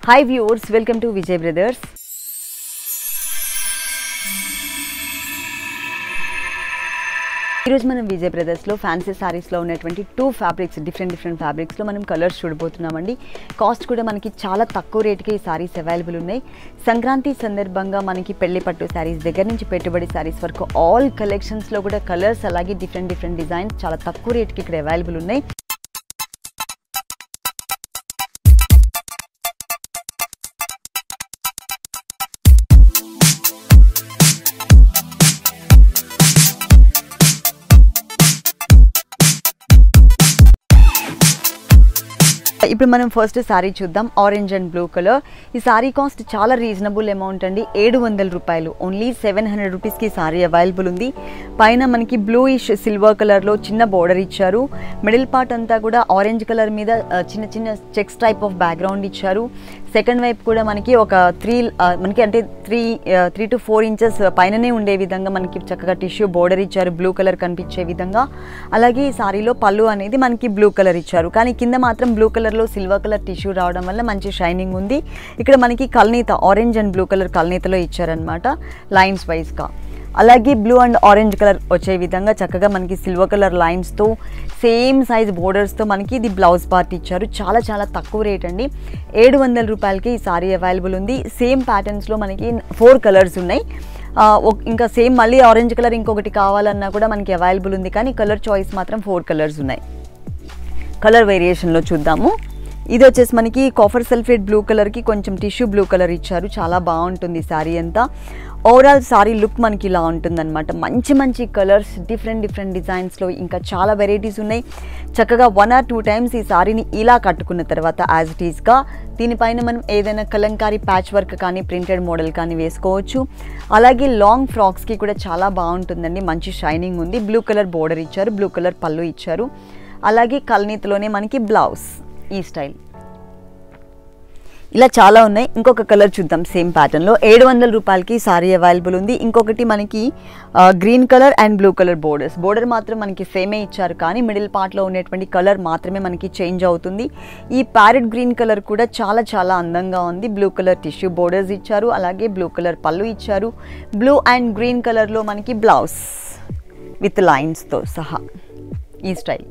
hi viewers welcome to Vijay brothers ఈరోజు మనం విజయ్ బ్రదర్స్లో ఫ్యాన్సీ శారీస్లో ఉన్నటువంటి టూ ఫ్యాబ్రిక్స్ డిఫరెంట్ డిఫరెంట్ ఫ్యాబ్రిక్స్లో మనం కలర్స్ చూడబోతున్నామండి కాస్ట్ కూడా మనకి చాలా తక్కువ రేటుకి ఈ శారీస్ అవైలబుల్ ఉన్నాయి సంక్రాంతి సందర్భంగా మనకి పెళ్లి పట్టు శారీస్ దగ్గర నుంచి పెట్టుబడి శారీస్ వరకు ఆల్ కలెక్షన్స్లో కూడా కలర్స్ అలాగే డిఫరెంట్ డిఫరెంట్ డిజైన్స్ చాలా తక్కువ రేటుకి ఇక్కడ అవైలబుల్ ఉన్నాయి ఇప్పుడు మనం ఫస్ట్ శారీ చూద్దాం ఆరెంజ్ అండ్ బ్లూ కలర్ ఈ శారీ కాస్ట్ చాలా రీజనబుల్ అమౌంట్ అండి ఏడు వందల రూపాయలు ఓన్లీ సెవెన్ హండ్రెడ్ రూపీస్కి శారీ అవైలబుల్ ఉంది పైన మనకి బ్లూ ఇష్ సిల్వర్ కలర్లో చిన్న బోర్డర్ ఇచ్చారు మిడిల్ పార్ట్ అంతా కూడా ఆరెంజ్ కలర్ మీద ఆ, చిన్న చిన్న చెక్స్ టైప్ ఆఫ్ బ్యాక్గ్రౌండ్ ఇచ్చారు సెకండ్ వైపు కూడా మనకి ఒక త్రీ మనకి అంటే three three to four inches పైననే ఉండే విధంగా మనకి చక్కగా టిష్యూ బోర్డర్ ఇచ్చారు బ్లూ కలర్ కనిపించే విధంగా అలాగే ఈ సారీలో పళ్ళు అనేది మనకి బ్లూ కలర్ ఇచ్చారు కానీ కింద మాత్రం బ్లూ కలర్లో సిల్వర్ కలర్ టిష్యూ రావడం వల్ల మంచి షైనింగ్ ఉంది ఇక్కడ మనకి కల్నీత ఆరెంజ్ అండ్ బ్లూ కలర్ కల్నీతలో ఇచ్చారనమాట లైన్స్ వైజ్గా అలాగే బ్లూ అండ్ ఆరెంజ్ కలర్ వచ్చే విధంగా చక్కగా మనకి సిల్వర్ కలర్ లైన్స్తో సేమ్ సైజ్ బోర్డర్స్తో మనకి ఇది బ్లౌజ్ పార్ట్ ఇచ్చారు చాలా చాలా తక్కువ రేట్ అండి ఏడు వందల రూపాయలకి ఈ సారీ అవైలబుల్ ఉంది సేమ్ ప్యాటర్న్స్లో మనకి ఫోర్ కలర్స్ ఉన్నాయి ఆ, ఒక- ఇంకా సేమ్ మళ్ళీ ఆరెంజ్ కలర్ ఇంకొకటి కావాలన్నా కూడా మనకి అవైలబుల్ ఉంది కానీ కలర్ చాయిస్ మాత్రం ఫోర్ కలర్స్ ఉన్నాయి కలర్ వేరియేషన్లో చూద్దాము ఇది వచ్చేసి మనకి కాఫర్ సల్ఫేట్ బ్లూ కలర్కి కొంచెం టిష్యూ బ్లూ కలర్ ఇచ్చారు చాలా బాగుంటుంది శారీ అంతా ఓవరాల్ శారీ లుక్ మనకి ఇలా ఉంటుందన్నమాట మంచి మంచి కలర్స్ డిఫరెంట్ డిఫరెంట్ డిజైన్స్లో ఇంకా చాలా వెరైటీస్ ఉన్నాయి చక్కగా వన్ ఆర్ టూ టైమ్స్ ఈ శారీని ఇలా కట్టుకున్న తర్వాత యాజ్ ఇట్ ఈస్గా దీనిపైన మనం ఏదైనా కలంకారీ ప్యాచ్ వర్క్ కానీ ప్రింటెడ్ మోడల్ కానీ వేసుకోవచ్చు అలాగే లాంగ్ ఫ్రాక్స్కి కూడా చాలా బాగుంటుందండి మంచి షైనింగ్ ఉంది బ్లూ కలర్ బోర్డర్ ఇచ్చారు బ్లూ కలర్ పళ్ళు ఇచ్చారు అలాగే కల్నీతిలోనే మనకి బ్లౌజ్ ఈ స్టైల్ ఇలా చాలా ఉన్నాయి ఇంకొక కలర్ చూద్దాం సేమ్ ప్యాటర్న్లో ఏడు వందల రూపాయలకి సారీ అవైలబుల్ ఉంది ఇంకొకటి మనకి green colour and blue colour borders border మాత్రం మనకి సేమే ఇచ్చారు కానీ మిడిల్ పార్ట్లో ఉన్నటువంటి కలర్ మాత్రమే మనకి చేంజ్ అవుతుంది ఈ ప్యారెట్ గ్రీన్ కలర్ కూడా చాలా చాలా అందంగా ఉంది బ్లూ కలర్ టిష్యూ బోర్డర్స్ ఇచ్చారు అలాగే బ్లూ కలర్ పళ్ళు ఇచ్చారు బ్లూ అండ్ గ్రీన్ కలర్లో మనకి బ్లౌజ్ విత్ లైన్స్తో సహా ఈ స్టైల్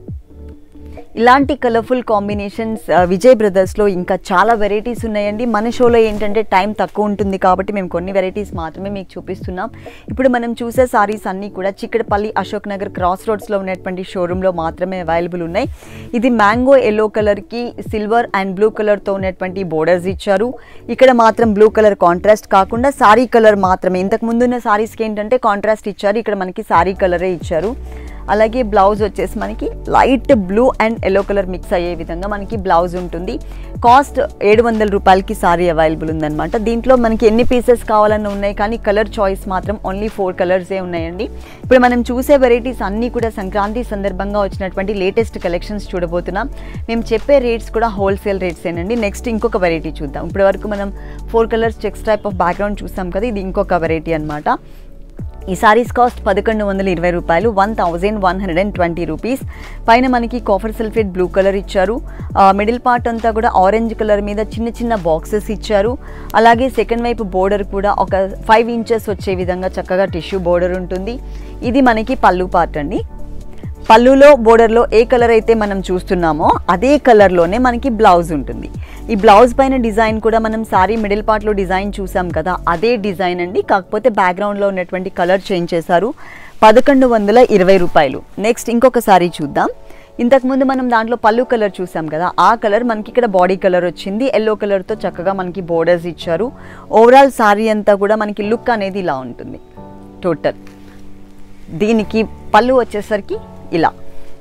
ఇలాంటి కలర్ఫుల్ కాంబినేషన్స్ విజయ్ బ్రదర్స్లో ఇంకా చాలా వెరైటీస్ ఉన్నాయండి మన షోలో ఏంటంటే టైం తక్కువ ఉంటుంది కాబట్టి మేము కొన్ని వెరైటీస్ మాత్రమే మీకు చూపిస్తున్నాం ఇప్పుడు మనం చూసే సారీస్ అన్నీ కూడా చిక్కడపల్లి అశోక్ నగర్ క్రాస్ రోడ్స్లో ఉన్నటువంటి షోరూంలో మాత్రమే అవైలబుల్ ఉన్నాయి ఇది మ్యాంగో ఎల్లో కలర్కి సిల్వర్ అండ్ బ్లూ కలర్తో ఉన్నటువంటి బోర్డర్స్ ఇచ్చారు ఇక్కడ మాత్రం బ్లూ కలర్ కాంట్రాస్ట్ కాకుండా సారీ కలర్ మాత్రమే ఇంతకు ముందున్న సారీస్కి ఏంటంటే కాంట్రాస్ట్ ఇచ్చారు ఇక్కడ మనకి సారీ కలరే ఇచ్చారు అలాగే బ్లౌజ్ వచ్చేసి మనకి light blue and yellow colour mix అయ్యే విధంగా మనకి బ్లౌజ్ ఉంటుంది కాస్ట్ ఏడు వందల రూపాయలకి సారీ అవైలబుల్ ఉందన్నమాట దీంట్లో మనకి ఎన్ని పీసెస్ కావాలన్నా ఉన్నాయి కానీ కలర్ చాయిస్ మాత్రం ఓన్లీ ఫోర్ కలర్సే ఉన్నాయండి ఇప్పుడు మనం చూసే వెరైటీస్ అన్నీ కూడా సంక్రాంతి సందర్భంగా వచ్చినటువంటి లేటెస్ట్ కలెక్షన్స్ చూడబోతున్నాం మేము చెప్పే రేట్స్ కూడా హోల్సేల్ రేట్సేనండి నెక్స్ట్ ఇంకొక వెరైటీ చూద్దాం ఇప్పటి వరకు మనం four colours checks type of background చూసాం కదా ఇది ఇంకొక వెరైటీ అనమాట ఈ సారీస్ కాస్ట్ పదకొండు వందల ఇరవై రూపాయలు one thousand one hundred and twenty rupees పైన మనకి కాఫర్ సల్ఫేట్ బ్లూ కలర్ ఇచ్చారు ఆ, మిడిల్ పార్ట్ అంతా కూడా ఆరెంజ్ కలర్ మీద చిన్న చిన్న బాక్సెస్ ఇచ్చారు అలాగే సెకండ్ వైపు బోర్డర్ కూడా ఒక ఫైవ్ ఇంచెస్ వచ్చే విధంగా చక్కగా టిష్యూ బోర్డర్ ఉంటుంది ఇది మనకి పళ్ళు పార్ట్ అండి పళ్ళులో బోర్డర్లో ఏ కలర్ అయితే మనం చూస్తున్నామో అదే కలర్లోనే మనకి బ్లౌజ్ ఉంటుంది ఈ బ్లౌజ్ పైన డిజైన్ కూడా మనం సారీ మిడిల్ పార్ట్లో డిజైన్ చూసాం కదా అదే డిజైన్ అండి కాకపోతే బ్యాక్గ్రౌండ్లో ఉన్నటువంటి కలర్ చేంజ్ చేశారు పదకొండు వందల ఇరవై రూపాయలు నెక్స్ట్ ఇంకొక సారీ చూద్దాం ఇంతకుముందు మనం దాంట్లో పళ్ళు కలర్ చూసాం కదా ఆ కలర్ మనకి ఇక్కడ బాడీ కలర్ వచ్చింది ఎల్లో కలర్తో చక్కగా మనకి బోర్డర్స్ ఇచ్చారు ఓవరాల్ సారీ అంతా కూడా మనకి లుక్ అనేది ఇలా ఉంటుంది టోటల్ దీనికి పళ్ళు వచ్చేసరికి ఇలా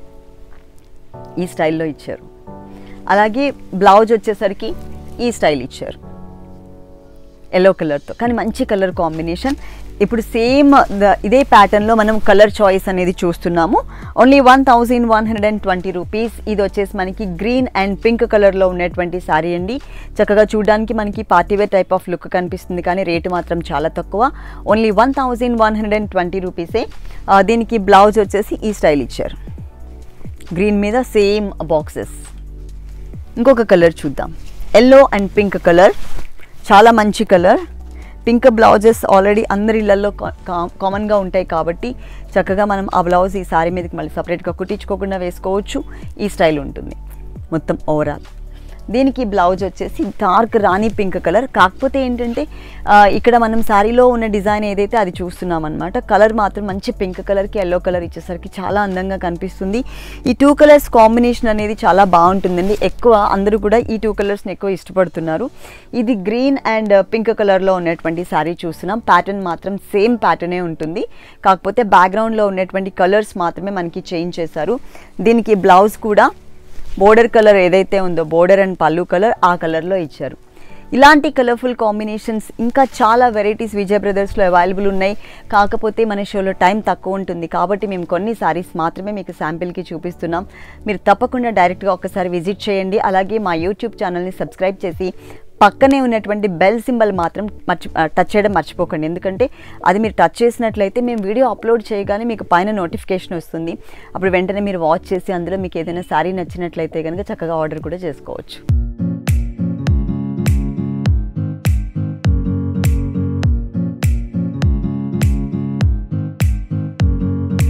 ఈ స్టైల్లో ఇచ్చారు అలాగే బ్లౌజ్ వచ్చేసరికి ఈ స్టైల్ ఇచ్చారు ఎల్లో కలర్తో కానీ మంచి కలర్ కాంబినేషన్ ఇప్పుడు సేమ్ ఇదే ప్యాటర్న్లో మనం కలర్ చాయిస్ అనేది చూస్తున్నాము only one thousand one hundred and twenty rupees ఇది వచ్చేసి మనకి గ్రీన్ అండ్ పింక్ కలర్లో ఉన్నటువంటి శారీ అండి చక్కగా చూడడానికి మనకి పార్టీవేర్ టైప్ ఆఫ్ లుక్ కనిపిస్తుంది కానీ రేటు మాత్రం చాలా తక్కువ only one thousand one hundred and twenty రూపీసే ఆ, దీనికి బ్లౌజ్ వచ్చేసి ఈ స్టైల్ ఇచ్చారు గ్రీన్ మీద సేమ్ బాక్సెస్ ఇంకొక కలర్ చూద్దాం ఎల్లో అండ్ పింక్ కలర్ చాలా మంచి కలర్ పింక్ బ్లౌజెస్ ఆల్రెడీ అందరి ఇళ్లలో కామన్గా ఉంటాయి కాబట్టి చక్కగా మనం ఆ బ్లౌజ్ ఈ సారీ మీదకి మళ్ళీ సపరేట్గా కుట్టించుకోకుండా వేసుకోవచ్చు ఈ స్టైల్ ఉంటుంది మొత్తం ఓవరాల్ దీనికి బ్లౌజ్ వచ్చేసి డార్క్ రాణి పింక్ కలర్ కాకపోతే ఏంటంటే ఆ, ఇక్కడ మనం శారీలో ఉన్న డిజైన్ ఏదైతే అది చూస్తున్నాం అనమాట కలర్ మాత్రం మంచి పింక్ కలర్కి ఎల్లో కలర్ ఇచ్చేసరికి చాలా అందంగా కనిపిస్తుంది ఈ టూ కలర్స్ కాంబినేషన్ అనేది చాలా బాగుంటుందండి ఎక్కువ అందరూ కూడా ఈ టూ కలర్స్ని ఎక్కువ ఇష్టపడుతున్నారు ఇది గ్రీన్ అండ్ పింక్ కలర్లో ఉన్నటువంటి శారీ చూస్తున్నాం ప్యాటర్న్ మాత్రం సేమ్ ప్యాటర్నే ఉంటుంది కాకపోతే బ్యాక్గ్రౌండ్లో ఉన్నటువంటి కలర్స్ మాత్రమే మనకి చేంజ్ చేశారు దీనికి బ్లౌజ్ కూడా బోర్డర్ కలర్ ఏదైతే ఉందో బోర్డర్ అండ్ పళ్ళు కలర్ ఆ కలర్లో ఇచ్చారు ఇలాంటి కలర్ఫుల్ కాంబినేషన్స్ ఇంకా చాలా వెరైటీస్ విజయ్ బ్రదర్స్లో అవైలబుల్ ఉన్నాయి కాకపోతే మన షోలో టైం తక్కువ ఉంటుంది కాబట్టి మేము కొన్ని సారీస్ మాత్రమే మీకు శాంపిల్కి చూపిస్తున్నాం మీరు తప్పకుండా డైరెక్ట్గా ఒక్కసారి విజిట్ చేయండి అలాగే మా యూట్యూబ్ ఛానల్ని సబ్స్క్రైబ్ చేసి పక్కనే ఉన్నటువంటి బెల్ సింబల్ మాత్రం మర్చి టచ్ చేయడం మర్చిపోకండి ఎందుకంటే అది మీరు టచ్ చేసినట్లయితే మేము వీడియో అప్లోడ్ చేయగానే మీకు పైన నోటిఫికేషన్ వస్తుంది అప్పుడు వెంటనే మీరు వాచ్ చేసి అందులో మీకు ఏదైనా శారీ నచ్చినట్లయితే కనుక చక్కగా ఆర్డర్ కూడా చేసుకోవచ్చు